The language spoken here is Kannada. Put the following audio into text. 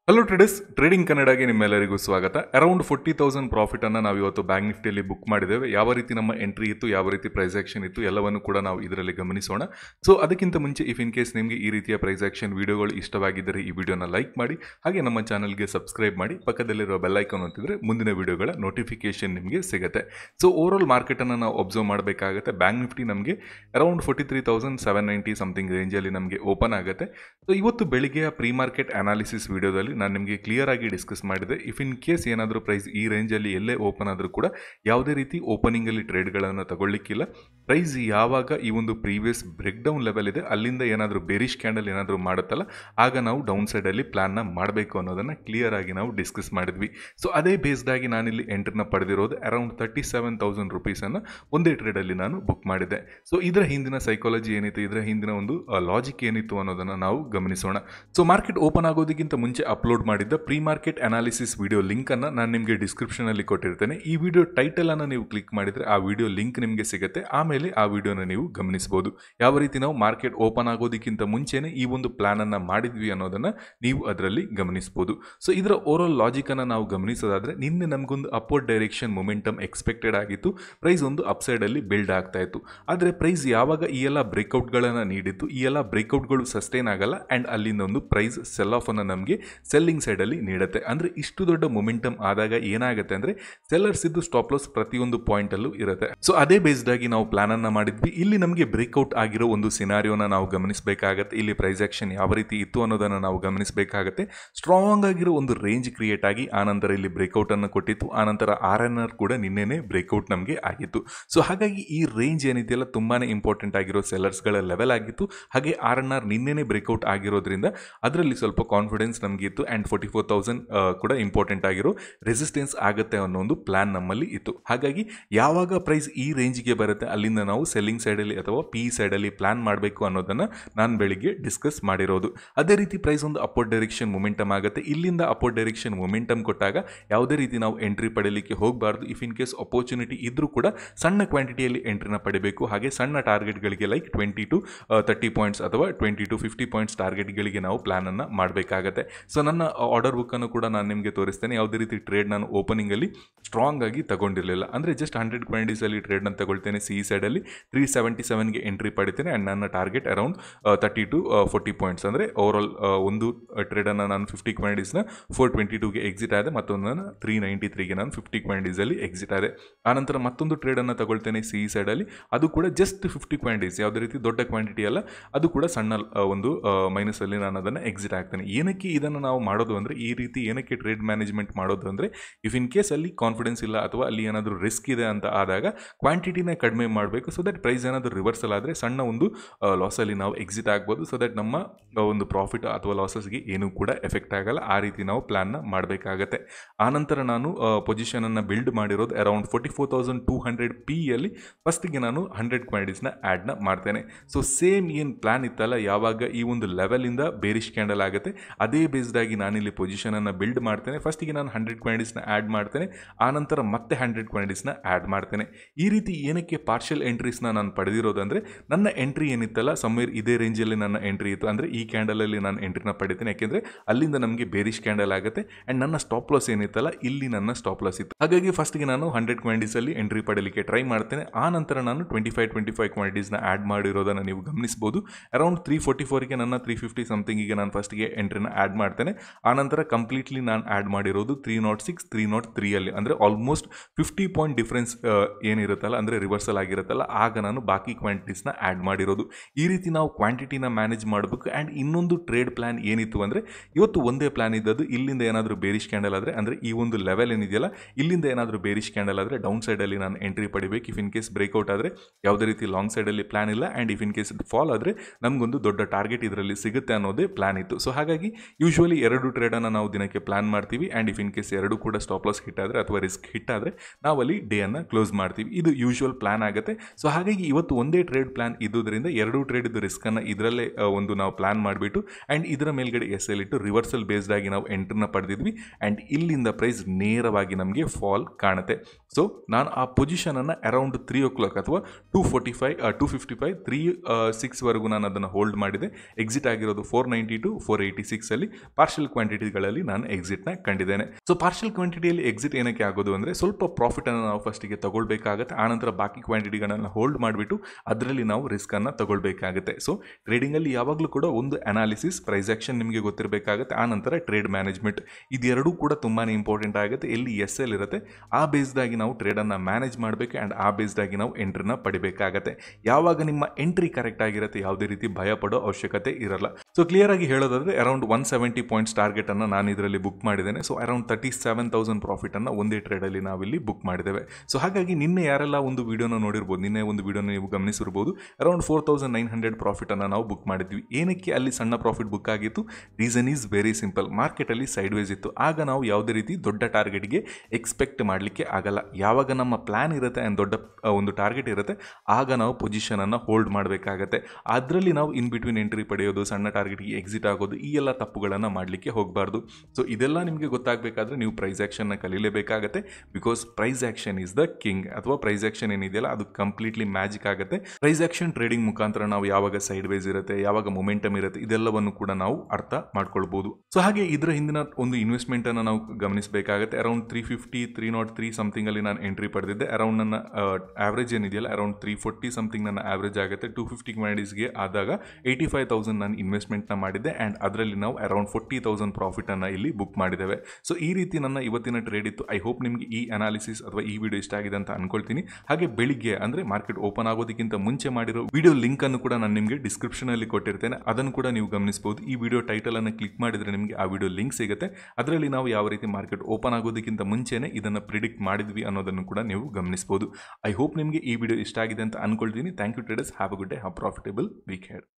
ಹಲೋ ಟ್ರೇಡರ್ಸ್ ಟ್ರೇಡಿಂಗ್ ಕನ್ನಡಗೆ ನಿಮ್ಮೆಲ್ಲರಿಗೂ ಸ್ವಾಗತ ಅರೌಂಡ್ ಫೋರ್ಟಿ ತೌಸಂಡ್ ಪ್ರಾಫಿಟ್ ಅನ್ನ ನಾವು ಇವತ್ತು ಬ್ಯಾಂಕ್ ನಿಫ್ಟಿಯಲ್ಲಿ ಬುಕ್ ಮಾಡಿದ್ದೇವೆ ಯಾವ ರೀತಿ ನಮ್ಮ ಎಂಟ್ರಿ ಇತ್ತು ಯಾವ ರೀತಿ ಪ್ರೈಸ್ ಆಕ್ಷನ್ ಇತ್ತು ಎಲ್ಲವನ್ನು ಕೂಡ ನಾವು ಇದರಲ್ಲಿ ಗಮನಿಸೋಣ ಸೊ ಅದಕ್ಕಿಂತ ಮುಂಚೆ ಇಫ್ ಇನ್ ಕೇಸ್ ನಿಮಗೆ ಈ ರೀತಿಯ ಪ್ರೈಸ್ ಆಕ್ಷನ್ ವಿಡಿಯೋಗಳು ಇಷ್ಟವಾಗಿದ್ದರೆ ಈ ವಿಡಿಯೋನ ಲೈಕ್ ಮಾಡಿ ಹಾಗೆ ನಮ್ಮ ಚಾನಲ್ಗೆ ಸಬ್ಸ್ಕ್ರೈಬ್ ಮಾಡಿ ಪಕ್ಕದಲ್ಲಿರೋ ಬೆಲ್ ಐಕಾನ್ ಅಂತಿದ್ರೆ ಮುಂದಿನ ವಿಡಿಯೋಗಳ ನೋಟಿಫಿಕೇಶನ್ ನಿಮಗೆ ಸಿಗುತ್ತೆ ಸೊ ಓವರ್ ಆಲ್ ಮಾರ್ಕೆಟನ್ನು ನಾವು ಅಬ್ಸರ್ವ್ ಮಾಡಬೇಕಾಗುತ್ತೆ ಬ್ಯಾಂಕ್ ನಿಫ್ಟಿ ನಮಗೆ around forty three thousand seven ninety something ರೇಂಜಲ್ಲಿ ನಮಗೆ ಓಪನ್ ಆಗುತ್ತೆ ಸೊ ಇವತ್ತು ಬೆಳಿಗ್ಗೆಯ ಪ್ರೀ ಮಾರ್ಕೆಟ್ ಅನಾಲಿಸಿಸ್ ವಿಡಿಯೋದಲ್ಲಿ ನಾನು ನಿಮಗೆ ಕ್ಲಿಯರ್ ಆಗಿ ಡಿಸ್ಕಸ್ ಮಾಡಿದೆ ಇಫ್ ಇನ್ ಕೇಸ್ ಏನಾದರೂ ಪ್ರೈಸ್ ಈ ರೇಂಜಲ್ಲಿ ಎಲ್ಲೇ ಓಪನ್ ಆದರೂ ಕೂಡ ಯಾವುದೇ ರೀತಿ ಓಪನಿಂಗಲ್ಲಿ ಟ್ರೇಡ್ಗಳನ್ನು ತಗೊಳ್ಳಿಕ್ಕಿಲ್ಲ ಪ್ರೈಸ್ ಯಾವಾಗ ಈ ಒಂದು ಪ್ರೀವಿಯಸ್ ಬ್ರೇಕ್ ಡೌನ್ ಲೆವೆಲ್ ಇದೆ ಅಲ್ಲಿಂದ ಏನಾದರೂ ಬೇರಿಶ್ ಕ್ಯಾಂಡಲ್ ಏನಾದರೂ ಮಾಡುತ್ತಲ್ಲ ಆಗ ನಾವು ಡೌನ್ ಸೈಡಲ್ಲಿ ಪ್ಲಾನ್ನ ಮಾಡಬೇಕು ಅನ್ನೋದನ್ನು ಕ್ಲಿಯರ್ ಆಗಿ ನಾವು ಡಿಸ್ಕಸ್ ಮಾಡಿದ್ವಿ ಸೊ ಅದೇ ಬೇಸ್ಡ್ ಆಗಿ ನಾನಿಲ್ಲಿ ಎಂಟ್ರನ್ನ ಪಡೆದಿರೋದು ಅರೌಂಡ್ ತರ್ಟಿ ಸೆವೆನ್ ತೌಸಂಡ್ ರುಪೀಸನ್ನು ಒಂದೇ ಟ್ರೇಡಲ್ಲಿ ನಾನು ಬುಕ್ ಮಾಡಿದ್ದೆ ಸೊ ಇದರ ಹಿಂದಿನ ಸೈಕಾಲಜಿ ಏನಿತ್ತು ಇದರ ಹಿಂದಿನ ಒಂದು ಲಾಜಿಕ್ ಏನಿತ್ತು ಅನ್ನೋದನ್ನು ನಾವು ಗಮನಿಸೋಣ ಸೊ ಮಾರ್ಕೆಟ್ ಓಪನ್ ಆಗೋದಕ್ಕಿಂತ ಮುಂಚೆ ಅಪ್ಲೋಡ್ ಮಾಡಿದ್ದ ಪ್ರೀ ಮಾರ್ಕೆಟ್ ಅನಾಲಿಸಿಸ್ ವಿಡಿಯೋ ಲಿಂಕನ್ನು ನಾನು ನಿಮಗೆ ಡಿಸ್ಕ್ರಿಪ್ಷನಲ್ಲಿ ಕೊಟ್ಟಿರ್ತೇನೆ ಈ ವಿಡಿಯೋ ಟೈಟಲನ್ನು ನೀವು ಕ್ಲಿಕ್ ಮಾಡಿದರೆ ಆ ವಿಡಿಯೋ ಲಿಂಕ್ ನಿಮಗೆ ಸಿಗುತ್ತೆ ಆಮೇಲೆ ಆ ವಿಡಿಯೋನ ನೀವು ಗಮನಿಸಬಹುದು ಯಾವ ರೀತಿ ನಾವು ಮಾರ್ಕೆಟ್ ಓಪನ್ ಆಗೋದಕ್ಕಿಂತ ಮುಂಚೆನೇ ಈ ಒಂದು ಪ್ಲಾನನ್ನು ಮಾಡಿದ್ವಿ ಅನ್ನೋದನ್ನು ನೀವು ಅದರಲ್ಲಿ ಗಮನಿಸಬಹುದು ಸೊ ಇದರ ಓವರ್ ಲಾಜಿಕನ್ನು ನಾವು ಗಮನಿಸೋದಾದರೆ ನಿನ್ನೆ ನಮಗೊಂದು ಅಪ್ವರ್ಡ್ ಡೈರೆಕ್ಷನ್ ಮೊಮೆಂಟಮ್ ಎಕ್ಸ್ಪೆಕ್ಟೆಡ್ ಆಗಿತ್ತು ಪ್ರೈಸ್ ಒಂದು ಅಪ್ಸೈಡಲ್ಲಿ ಬಿಲ್ಡ್ ಆಗ್ತಾ ಇತ್ತು ಆದರೆ ಪ್ರೈಸ್ ಯಾವಾಗ ಈ ಎಲ್ಲ ಬ್ರೇಕ್ಔಟ್ಗಳನ್ನು ನೀಡಿತ್ತು ಈ ಎಲ್ಲ ಬ್ರೇಕ್ಔಟ್ಗಳು ಸಸ್ಟೈನ್ ಆಗಲ್ಲ ಆ್ಯಂಡ್ ಅಲ್ಲಿಂದ ಒಂದು ಪ್ರೈಸ್ ಸೆಲ್ ಆಫ್ ಅನ್ನು ನಮಗೆ ಸೆಲ್ಲಿಂಗ್ ಸೈಡಲ್ಲಿ ನೀಡುತ್ತೆ ಅಂದರೆ ಇಷ್ಟು ದೊಡ್ಡ ಮೊಮೆಂಟಮ್ ಆದಾಗ ಏನಾಗುತ್ತೆ ಅಂದರೆ ಸೆಲ್ಲರ್ಸ್ ಇದ್ದು ಸ್ಟಾಪ್ ಲಾಸ್ ಪ್ರತಿಯೊಂದು ಪಾಯಿಂಟಲ್ಲೂ ಇರುತ್ತೆ ಸೊ ಅದೇ ಬೇಸ್ಡ್ ಆಗಿ ನಾವು ಪ್ಲಾನ್ ಅನ್ನ ಮಾಡಿದ್ವಿ ಇಲ್ಲಿ ನಮಗೆ ಬ್ರೇಕ್ಔಟ್ ಆಗಿರೋ ಒಂದು ಸಿನಾರಿಯೋನ ನಾವು ಗಮನಿಸಬೇಕಾಗತ್ತೆ ಇಲ್ಲಿ ಪ್ರೈಸ್ ಆಕ್ಷನ್ ಯಾವ ರೀತಿ ಇತ್ತು ಅನ್ನೋದನ್ನು ನಾವು ಗಮನಿಸಬೇಕಾಗತ್ತೆ ಸ್ಟ್ರಾಂಗ್ ಆಗಿರೋ ಒಂದು ರೇಂಜ್ ಕ್ರಿಯೇಟ್ ಆಗಿ ಆನಂತರ ಇಲ್ಲಿ ಬ್ರೇಕ್ಔಟ್ ಅನ್ನು ಕೊಟ್ಟಿತ್ತು ಆನಂತರ ಆರ್ ಎನ್ ಆರ್ ಕೂಡ ನಿನ್ನೆನೆ ಬ್ರೇಕ್ಔಟ್ ನಮಗೆ ಆಗಿತ್ತು ಸೊ ಹಾಗಾಗಿ ಈ ರೇಂಜ್ ಏನಿದೆಯಲ್ಲ ತುಂಬಾನೇ ಇಂಪಾರ್ಟೆಂಟ್ ಆಗಿರೋ ಸೆಲ್ಲರ್ಸ್ಗಳ ಲೆವೆಲ್ ಆಗಿತ್ತು ಹಾಗೆ ಆರ್ ಎನ್ ಆರ್ ನಿನ್ನೆನೆ ಬ್ರೇಕ್ಔಟ್ ಆಗಿರೋದ್ರಿಂದ ಅದರಲ್ಲಿ ಸ್ವಲ್ಪ ಕಾನ್ಫಿಡೆನ್ಸ್ ನಮಗೆ ಇತ್ತು ಆ್ಯಂಡ್ ಫೋರ್ಟಿ ಫೋರ್ ತೌಸಂಡ್ ಕೂಡ ಇಂಪಾರ್ಟೆಂಟ್ ಆಗಿರೋ ರೆಸಿಸ್ಟೆನ್ಸ್ ಆಗುತ್ತೆ ಅನ್ನೋ ಒಂದು ಪ್ಲಾನ್ ನಮ್ಮಲ್ಲಿ ಇತ್ತು ಹಾಗಾಗಿ ಯಾವಾಗ ಪ್ರೈಸ್ ಈ ರೇಂಜ್ಗೆ ಬರುತ್ತೆ ಅಲ್ಲಿಂದ ನಾವು ಸೆಲ್ಲಿಂಗ್ ಸೈಡಲ್ಲಿ ಅಥವಾ ಪಿ ಸೈಡಲ್ಲಿ ಪ್ಲಾನ್ ಮಾಡಬೇಕು ಅನ್ನೋದನ್ನು ನಾನು ಬೆಳಿಗ್ಗೆ ಡಿಸ್ಕಸ್ ಮಾಡಿರೋದು ಅದೇ ರೀತಿ ಪ್ರೈಸ್ ಒಂದು ಅಪೋರ್ಡ್ ಡೈರೆಕ್ಷನ್ ಮೊಮೆಂಟಮ್ ಆಗುತ್ತೆ ಇಲ್ಲಿಂದ ಅಪೋರ್ಡ್ ಡೈರೆಕ್ಷನ್ ಮೊಮೆಂಟಮ್ ಕೊಟ್ಟಾಗ ಯಾವುದೇ ರೀತಿ ನಾವು ಎಂಟ್ರಿ ಪಡೀಲಿಕ್ಕೆ ಹೋಗಬಾರ್ದು ಇಫ್ ಇನ್ ಕೇಸ್ ಅಪೋರ್ಚುನಿಟಿ ಇದ್ರೂ ಕೂಡ ಸಣ್ಣ ಕ್ವಾಂಟಿಟಿಯಲ್ಲಿ ಎಂಟ್ರಿನ ಪಡಿಬೇಕು ಹಾಗೆ ಸಣ್ಣ ಟಾರ್ಗೆಟ್ಗಳಿಗೆ like twenty to thirty points ಅಥವಾ ಟ್ವೆಂಟಿ ಟು ಫಿಫ್ಟಿ ಪಾಯಿಂಟ್ಸ್ ಟಾರ್ಗೆಟ್ಗಳಿಗೆ ನಾವು ಪ್ಲಾನನ್ನು ಮಾಡಬೇಕಾಗತ್ತೆ ಸೊ ನನ್ನ ಆರ್ಡರ್ ಬುಕ್ಕನ್ನು ಕೂಡ ನಾನು ನಿಮಗೆ ತೋರಿಸ್ತೇನೆ ಯಾವುದೇ ರೀತಿ ಟ್ರೇಡ್ ನಾನು ಓಪನಿಂಗಲ್ಲಿ ಸ್ಟ್ರಾಂಗ್ ಆಗಿ ತಗೊಂಡಿರಲಿಲ್ಲ ಅಂದರೆ ಜಸ್ಟ್ ಹಂಡ್ರೆಡ್ ಕ್ವಾಂಟಿಟೀಸಲ್ಲಿ ಟ್ರೇಡ್ನ ತಗೊಳ್ತೇನೆ ಸಿ ಸೈಡಲ್ಲಿ ತ್ರೀ ಸೆವೆಂಟಿ ಸೆವೆನ್ಗೆ ಎಂಟ್ರಿ ಪಡಿತೇನೆ ಆ್ಯಂಡ್ ನನ್ನ target around thirty to forty points ಅಂದರೆ ಓವರಾಲ್ ಒಂದು ಟ್ರೇಡನ್ನು ನಾನು ಫಿಫ್ಟಿ ಕ್ವಾಂಟಿಟೀಸ್ನ ಫೋರ್ ಟ್ವೆಂಟಿ ಟೂಗೆ ಎಕ್ಸಿಟ್ ಆದೆ ಮತ್ತೊಂದನ್ನು ತ್ರೀ ನೈಂಟಿ ತ್ರೀಗೆ ನಾನು ಫಿಫ್ಟಿ ಕ್ವಾಂಟಿಟೀಸಲ್ಲಿ ಎಕ್ಸಿಟ್ ಆದೆ ಆನಂತರ ಮತ್ತೊಂದು ಟ್ರೇಡನ್ನು ತಗೊಳ್ತೇನೆ ಸಿ ಸೈಡಲ್ಲಿ ಅದು ಕೂಡ ಜಸ್ಟ್ ಫಿಫ್ಟಿ ಕ್ವಾಂಟಿಟೀಸ್ ಯಾವುದೇ ರೀತಿ ದೊಡ್ಡ ಕ್ವಾಂಟಿಟಿ ಅಲ್ಲ ಅದು ಕೂಡ ಸಣ್ಣ ಆ, ಒಂದು ಮೈನಸಲ್ಲಿ ನಾನು ಅದನ್ನು ಎಕ್ಸಿಟ್ ಆಗ್ತೇನೆ ಏನಕ್ಕೆ ಇದನ್ನು ನಾವು ಮಾಡೋದು ಅಂದರೆ ಈ ರೀತಿ ಏನಕ್ಕೆ ಟ್ರೇಡ್ ಮ್ಯಾನೇಜ್ಮೆಂಟ್ ಮಾಡೋದು ಅಂದರೆ ಇಫ್ ಇನ್ ಕೇಸ್ ಅಲ್ಲಿ ಕಾನ್ಫಿಡೆನ್ಸ್ ಇಲ್ಲ ಅಥವಾ ಅಲ್ಲಿ ಏನಾದರೂ ರಿಸ್ಕ್ ಇದೆ ಅಂತ ಆದಾಗ ಕ್ವಾಂಟಿಟಿನ ಕಡಿಮೆ ಮಾಡಬೇಕು ಸೊ ದಟ್ ಪ್ರೈಸ್ ಏನಾದರೂ ರಿವರ್ಸಲ್ ಆದರೆ ಸಣ್ಣ ಒಂದು ಲಾಸಲ್ಲಿ ನಾವು ಎಕ್ಸಿಟ್ ಆಗ್ಬೋದು ಸೊ ದಟ್ ನಮ್ಮ ಆ, ಒಂದು ಪ್ರಾಫಿಟ್ ಅಥವಾ ಲಾಸಸ್ಗೆ ಏನೂ ಕೂಡ ಎಫೆಕ್ಟ್ ಆಗಲ್ಲ ಆ ರೀತಿ ನಾವು ಪ್ಲ್ಯಾನ್ನ ಮಾಡಬೇಕಾಗತ್ತೆ ಆನಂತರ ನಾನು ಪೊಸಿಷನನ್ನು ಬಿಲ್ಡ್ ಮಾಡಿರೋದು around forty four thousand two hundred ಪಿಯಲ್ಲಿ ಫಸ್ಟಿಗೆ ನಾನು ಹಂಡ್ರೆಡ್ ಕ್ವಾಂಟಿಟೀಸ್ನ ಆ್ಯಡ್ನ ಮಾಡ್ತೇನೆ ಸೊ ಸೇಮ್ ಏನು ಪ್ಲ್ಯಾನ್ ಇತ್ತಲ್ಲ ಯಾವಾಗ ಈ ಒಂದು ಲೆವೆಲಿಂದ ಬೇರಿಶ್ ಕ್ಯಾಂಡಲ್ ಆಗುತ್ತೆ ಅದೇ ಬೇಸ್ಡ್ ಆಗಿ ನಾನಿಲ್ಲಿ ಪೊಸಿಷನನ್ನು ಬಿಲ್ಡ್ ಮಾಡ್ತೇನೆ ಫಸ್ಟಿಗೆ ನಾನು ಹಂಡ್ರೆಡ್ ಕ್ವಾಂಟಿಟೀಸ್ನ ಆ್ಯಡ್ ಮಾಡ್ತೇನೆ ಆನಂತರ ಮತ್ತೆ ಹಂಡ್ರೆಡ್ ಕ್ವಾಂಟಿಟೀಸ್ನ ಆ್ಯಡ್ ಮಾಡ್ತೇನೆ ಈ ರೀತಿ ಏನಕ್ಕೆ ಪಾರ್ಷಿಯಲ್ ಎಂಟ್ರೀಸ್ನ ನಾನು ಪಡೆದಿರೋದಂದರೆ ನನ್ನ ಎಂಟ್ರಿ ಏನಿತ್ತಲ್ಲ ಸಮ್ವೇರ್ ಇದೇ ರೇಂಜಲ್ಲಿ ನನ್ನ ಎಂಟ್ರಿ ಇತ್ತು ಅಂದರೆ ಈ ಕ್ಯಾಂಡಲಲ್ಲಿ ನಾನು ಎಂಟ್ರಿನ ಪಡಿತೇನೆ ಯಾಕೆಂದರೆ ಅಲ್ಲಿಂದ ನಮಗೆ ಬೇರಿಶ್ ಕ್ಯಾಂಡಲ್ ಆಗುತ್ತೆ ಆ್ಯಂಡ್ ನನ್ನ ಸ್ಟಾಪ್ ಲಾಸ್ ಏನಿತ್ತಲ್ಲ ಇಲ್ಲಿ ನನ್ನ ಸ್ಟಾಪ್ ಲಾಸ್ ಇತ್ತು ಹಾಗಾಗಿ ಫಸ್ಟ್ಗೆ ನಾನು ಹಂಡ್ರೆಡ್ ಕ್ವಾಂಟಿಟೀಸಲ್ಲಿ ಎಂಟ್ರಿ ಪಡಲಿಕ್ಕೆ ಟ್ರೈ ಮಾಡ್ತೇನೆ ಆ ನಂತರ ನಾನು ಟ್ವೆಂಟಿ ಫೈವ್ ಟ್ವೆಂಟಿ ಫೈವ್ ಕ್ವಾಂಟಿಟೀಸ್ನ ಆ್ಯಡ್ ಮಾಡಿರೋದನ್ನು ನೀವು ಗಮನಿಸಬಹುದು ಅರೌಂಡ್ ತ್ರೀ ಫೋರ್ಟಿ ಫೋರ್ಗೆ ನನ್ನ ತ್ರೀ ಫಿಫ್ಟಿ ಸಮಥಿಂಗಿಗೆ ನಾನು ಫಸ್ಟ್ಗೆ ಎಂಟ್ರಿನ ಆ್ಯಡ್ ಮಾಡ್ತೇನೆ ಆನಂತರ ಕಂಪ್ಲೀಟ್ಲಿ ನಾನು ಆ್ಯಡ್ ಮಾಡಿರೋದು three nought six three nought ತ್ರೀಯಲ್ಲಿ ಅಂದರೆ ಆಲ್ಮೋಸ್ಟ್ ಫಿಫ್ಟಿ ಪಾಯಿಂಟ್ ಡಿಫ್ರೆನ್ಸ್ ಏನಿರುತ್ತಲ್ಲ ಅಂದರೆ ರಿವರ್ಸಲ್ ಆಗಿರುತ್ತಲ್ಲ ಆಗ ನಾನು ಬಾಕಿ ಕ್ವಾಂಟಿಟೀಸ್ನ ಆ್ಯಡ್ ಮಾಡಿರೋದು ಈ ರೀತಿ ನಾವು ಕ್ವಾಂಟಿಟಿನ ಮ್ಯಾನೇಜ್ ಮಾಡಬೇಕು ಆ್ಯಂಡ್ ಇನ್ನೊಂದು ಟ್ರೇಡ್ ಪ್ಲಾನ್ ಏನಿತ್ತು ಅಂದರೆ ಇವತ್ತು ಒಂದೇ ಪ್ಲಾನ್ ಇದ್ದದ್ದು ಇಲ್ಲಿಂದ ಏನಾದರೂ ಬೇರಿಶ್ ಕ್ಯಾಂಡಲ್ ಆದರೆ ಅಂದರೆ ಈ ಒಂದು ಲೆವೆಲ್ ಏನಿದೆಯಲ್ಲ ಇಲ್ಲಿಂದ ಏನಾದರೂ ಬೇರಿಶ್ ಕ್ಯಾಂಡಲ್ ಆದರೆ ಡೌನ್ ಸೈಡಲ್ಲಿ ನಾನು ಎಂಟ್ರಿ ಪಡಿಬೇಕು ಇಫ್ ಇನ್ ಕೇಸ್ ಬ್ರೇಕ್ಔಟ್ ಆದರೆ ಯಾವುದೇ ರೀತಿ ಲಾಂಗ್ ಸೈಡಲ್ಲಿ ಪ್ಲಾನ್ ಇಲ್ಲ and if in case fall ಆದರೆ ನಮಗೊಂದು ದೊಡ್ಡ ಟಾರ್ಗೆಟ್ ಇದರಲ್ಲಿ ಸಿಗುತ್ತೆ ಅನ್ನೋದೇ ಪ್ಲಾನ್ ಇತ್ತು ಸೊ ಹಾಗಾಗಿ ಯೂಶ್ವಲಿ ಎರಡು ಟ್ರೇಡನ್ನು ನಾವು ದಿನಕ್ಕೆ ಪ್ಲಾನ್ ಮಾಡ್ತೀವಿ ಆ್ಯಂಡ್ ಇಫ್ ಇನ್ ಕೇಸ್ ಎರಡು ಕೂಡ ಸ್ಟಾಪ್ ಲಾಸ್ ಹಿಟ್ ಆದರೆ ಅಥವಾ ರಿಸ್ಕ್ ಹಿಟ್ ಆದರೆ ನಾವಲ್ಲಿ ಡೇಯನ್ನು ಕ್ಲೋಸ್ ಮಾಡ್ತೀವಿ ಇದು ಯೂಶ್ವಲ್ ಪ್ಲಾನ್ ಆಗುತ್ತೆ ಸೊ ಹಾಗಾಗಿ ಇವತ್ತು ಒಂದೇ ಟ್ರೇಡ್ ಪ್ಲಾನ್ ಇದ್ದುದರಿಂದ ಎರಡು ಟ್ರೇಡ್ ರಿಸ್ಕನ್ನು ಇದರಲ್ಲೇ ಆ, ಒಂದು ನಾವು ಪ್ಲಾನ್ ಮಾಡಿಬಿಟ್ಟು ಆ್ಯಂಡ್ ಇದರ ಮೇಲ್ಗಡೆ ಎಸ್ ಎಲ್ ಇಟ್ಟು ರಿವರ್ಸಲ್ ಬೇಸ್ಡ್ ಆಗಿ ನಾವು ಎಂಟ್ರನ್ನ ಪಡೆದಿದ್ವಿ ಆ್ಯಂಡ್ ಇಲ್ಲಿಂದ ಪ್ರೈಸ್ ನೇರವಾಗಿ ನಮಗೆ ಫಾಲ್ ಕಾಣುತ್ತೆ ಸೊ ನಾನು ಆ ಪೊಸಿಷನನ್ನು ಅರೌಂಡ್ ತ್ರೀ ಓ ಕ್ಲಾಕ್ ಅಥವಾ two forty five two fifty five three ಸಿಕ್ಸ್ವರೆಗೂ ನಾನು ಅದನ್ನು ಹೋಲ್ಡ್ ಮಾಡಿದೆ ಎಕ್ಸಿಟ್ ಆಗಿರೋದು four ninety two four eighty ಸಿಕ್ಸಲ್ಲಿ ಪಾರ್ಷಲ್ ಪಾರ್ಷಲ್ ಕ್ವಾಂಟಿಟಿಗಳಲ್ಲಿ ನಾನು ಎಕ್ಸಿಟ್ನ ಕಂಡಿದ್ದೇನೆ ಸೊ ಪಾರ್ಷಲ್ ಕ್ವಾಂಟಿಟಿಯಲ್ಲಿ ಎಕ್ಸಿಟ್ ಏನಕ್ಕೆ ಆಗೋದು ಅಂದರೆ ಸ್ವಲ್ಪ ಪ್ರಾಫಿಟನ್ನು ನಾವು ಫಸ್ಟಿಗೆ ತಗೊಳ್ಬೇಕಾಗತ್ತೆ ಆನಂತರ ಬಾಕಿ ಕ್ವಾಂಟಿಟಿಗಳನ್ನು ಹೋಲ್ಡ್ ಮಾಡಿಬಿಟ್ಟು ಅದರಲ್ಲಿ ನಾವು ರಿಸ್ಕನ್ನು ತಗೊಳ್ಬೇಕಾಗುತ್ತೆ ಸೊ ಟ್ರೇಡಿಂಗಲ್ಲಿ ಯಾವಾಗಲೂ ಕೂಡ ಒಂದು ಅನಾಲಿಸಿಸ್ ಪ್ರೈಸ್ ಆಕ್ಷನ್ ನಿಮಗೆ ಗೊತ್ತಿರಬೇಕಾಗುತ್ತೆ ಆನಂತರ ಟ್ರೇಡ್ ಮ್ಯಾನೇಜ್ಮೆಂಟ್ ಇದೆರಡೂ ಕೂಡ ತುಂಬಾ ಇಂಪಾರ್ಟೆಂಟ್ ಆಗುತ್ತೆ ಎಲ್ಲಿ ಎಸ್ ಎಲ್ ಇರುತ್ತೆ ಆ ಬೇಸ್ಡ್ ಆಗಿ ನಾವು ಟ್ರೇಡನ್ನು ಮ್ಯಾನೇಜ್ ಮಾಡಬೇಕು ಆ್ಯಂಡ್ ಆ ಬೇಸ್ಡ್ ಆಗಿ ನಾವು ಎಂಟ್ರಿನ ಪಡಿಬೇಕಾಗತ್ತೆ ಯಾವಾಗ ನಿಮ್ಮ ಎಂಟ್ರಿ ಕರೆಕ್ಟ್ ಆಗಿರುತ್ತೆ ಯಾವುದೇ ರೀತಿ ಭಯ ಪಡೋ ಅವಶ್ಯಕತೆ ಇರಲ್ಲ ಸೊ ಕ್ಲಿಯರ್ ಆಗಿ ಹೇಳೋದಾದ್ರೆ around one seventy points target ಅನ್ನು ನಾನು ಇದರಲ್ಲಿ ಬುಕ್ ಮಾಡಿದ್ದೇನೆ so around thirty seven thousand profit ಅನ್ನು ಒಂದೇ ಟ್ರೇಡಲ್ಲಿ ನಾವಿಲ್ಲಿ ಬುಕ್ ಮಾಡಿದ್ದೇವೆ ಸೊ ಹಾಗಾಗಿ ನಿನ್ನೆ ಯಾರೆಲ್ಲ ಒಂದು ವಿಡಿಯೋನ ನೋಡಿರ್ಬೋದು ನಿನ್ನೆ ಒಂದು ವಿಡಿಯೋನ ನೀವು ಗಮನಿಸಿರ್ಬೋದು around four thousand nine hundred profit ಅನ್ನು ನಾವು ಬುಕ್ ಮಾಡಿದ್ವಿ ಏನಕ್ಕೆ ಅಲ್ಲಿ ಸಣ್ಣ ಪ್ರಾಫಿಟ್ ಬುಕ್ ಆಗಿತ್ತು ರೀಸನ್ ಈಸ್ ವೆರಿ ಸಿಂಪಲ್ ಮಾರ್ಕೆಟಲ್ಲಿ ಸೈಡ್ ವೇಸ್ ಇತ್ತು ಆಗ ನಾವು ಯಾವುದೇ ರೀತಿ ದೊಡ್ಡ ಟಾರ್ಗೆಟ್ಗೆ ಎಕ್ಸ್ಪೆಕ್ಟ್ ಮಾಡಲಿಕ್ಕೆ ಆಗಲ್ಲ ಯಾವಾಗ ನಮ್ಮ ಪ್ಲಾನ್ ಇರುತ್ತೆ ಆ್ಯಂಡ್ ದೊಡ್ಡ ಆ, ಒಂದು ಟಾರ್ಗೆಟ್ ಇರುತ್ತೆ ಆಗ ನಾವು ಪೊಸಿಷನನ್ನು ಹೋಲ್ಡ್ ಮಾಡಬೇಕಾಗತ್ತೆ ಅದರಲ್ಲಿ ನಾವು ಇನ್ ಬಿಟ್ವೀನ್ ಎಂಟ್ರಿ ಪಡೆಯೋದು ಸಣ್ಣ ಟಾರ್ಗೆಟ್ಗೆ ಎಕ್ಸಿಟ್ ಆಗೋದು ಈ ಎಲ್ಲ ತಪ್ಪುಗಳನ್ನು ಮಾಡಲಿಕ್ಕೆ ಹೋಗಬಾರ್ದು ಸೊ ಇದೆಲ್ಲ ನಿಮಗೆ ಗೊತ್ತಾಗಬೇಕಾದ್ರೆ ನೀವು ಪ್ರೈಸ್ ಆ್ಯಕ್ಷನ್ನ ಕಲೀಲೇಬೇಕಾಗತ್ತೆ because price action is the king ಅಥವಾ ಪ್ರೈಸ್ ಆ್ಯಕ್ಷನ್ ಏನಿದೆಯಲ್ಲ ಅದು ಕಂಪ್ಲೀಟ್ಲಿ ಮ್ಯಾಜಿಕ್ ಆಗುತ್ತೆ ಪ್ರೈಸ್ ಆ್ಯಕ್ಷನ್ ಟ್ರೇಡಿಂಗ್ ಮುಖಾಂತರ ನಾವು ಯಾವಾಗ ಸೈಡ್ ವೇಸ್ ಇರುತ್ತೆ ಯಾವಾಗ ಮೊಮೆಂಟಮ್ ಇರುತ್ತೆ ಇದೆಲ್ಲವನ್ನು ಕೂಡ ನಾವು ಅರ್ಥ ಮಾಡ್ಕೊಳ್ಬೋದು ಸೊ ಹಾಗೆ ಇದರ ಹಿಂದಿನ ಒಂದು ಇನ್ವೆಸ್ಟ್ಮೆಂಟ್ ಅನ್ನು ನಾವು ಗಮನಿಸಬೇಕಾಗುತ್ತೆ around three fifty three nought three something ಅಲ್ಲಿ ನಾನು ಎಂಟ್ರಿ ಪಡೆದಿದ್ದೆ ಅರೌಂಡ್ ನನ್ನ ಆವ್ರೇಜ್ ಏನಿದೆಯಲ್ಲ ಅರೌಂಡ್ ತ್ರೀ ಫೋರ್ಟಿ ಸಮಥಿಂಗ್ ನನ್ನ ಆವ್ರೇಜ್ ಆಗುತ್ತೆ ಟೂ ಫಿಫ್ಟಿ ಕ್ವಾಂಟಿಟೀಸ್ಗೆ ಆದಾಗ ಏಯ್ಟಿ ಫೈವ್ ತೌಸಂಡ್ ನಾನು ಇನ್ವೆಸ್ಟ್ಮೆಂಟ್ನ ಮಾಡಿದ್ದೆ ಆ್ಯಂಡ್ ಅದರಲ್ಲಿ ನಾವು ಅರೌಂಡ್ ಫೋರ್ಟಿ ತೌಸಂಡ್ ಪ್ರಾಫಿಟನ್ನು ಇಲ್ಲಿ ಬುಕ್ ಮಾಡಿದ್ದೇವೆ ಸೊ ಈ ರೀತಿ ನನ್ನ ಇವತ್ತಿನ ಟ್ರೇಡ್ ಇತ್ತು ಐ ಹೋಪ್ ನಿಮಗೆ ಈ ಅನಾಲಿಸಿಸ್ ಅಥವಾ ಈ ವಿಡಿಯೋ ಇಷ್ಟ ಆಗಿದೆ ಅಂತ ಅನ್ಕೊಳ್ತೀನಿ ಹಾಗೆ ಬೆಳಿಗ್ಗೆ ಅಂದರೆ ಮಾರ್ಕೆಟ್ ಓಪನ್ ಆಗೋದಕ್ಕಿಂತ ಮುಂಚೆ ಮಾಡಿರೋ ವಿಡಿಯೋ ಲಿಂಕ್ ಅನ್ನು ಕೂಡ ನಾನು ನಿಮಗೆ ಡಿಸ್ಕ್ರಿಪ್ಷನಲ್ಲಿ ಕೊಟ್ಟಿರ್ತೇನೆ ಅದನ್ನು ಕೂಡ ನೀವು ಗಮನಿಸಬಹುದು ಈ ವಿಡಿಯೋ ಟೈಟಲ್ ಅನ್ನು ಕ್ಲಿಕ್ ಮಾಡಿದ್ರೆ ನಿಮಗೆ ಆ ವಿಡಿಯೋ ಲಿಂಕ್ ಸಿಗುತ್ತೆ ಅದರಲ್ಲಿ ನಾವು ಯಾವ ರೀತಿ ಮಾರ್ಕೆಟ್ ಓಪನ್ ಆಗೋದಕ್ಕಿಂತ ಮುಂಚೆನೇ ಇದನ್ನು ಪ್ರಿಡಿಕ್ಟ್ ಮಾಡಿದ್ವಿ ಅನ್ನೋದನ್ನು ಕೂಡ ನೀವು ಗಮನಿಸಬಹುದು ಐ ಹೋಪ್ ನಿಮಗೆ ಈ ವಿಡಿಯೋ ಇಷ್ಟ ಆಗಿದೆ ಅಂತ ಅನ್ಕೊಳ್ತೀನಿ thank you traders have a good day have profitable week head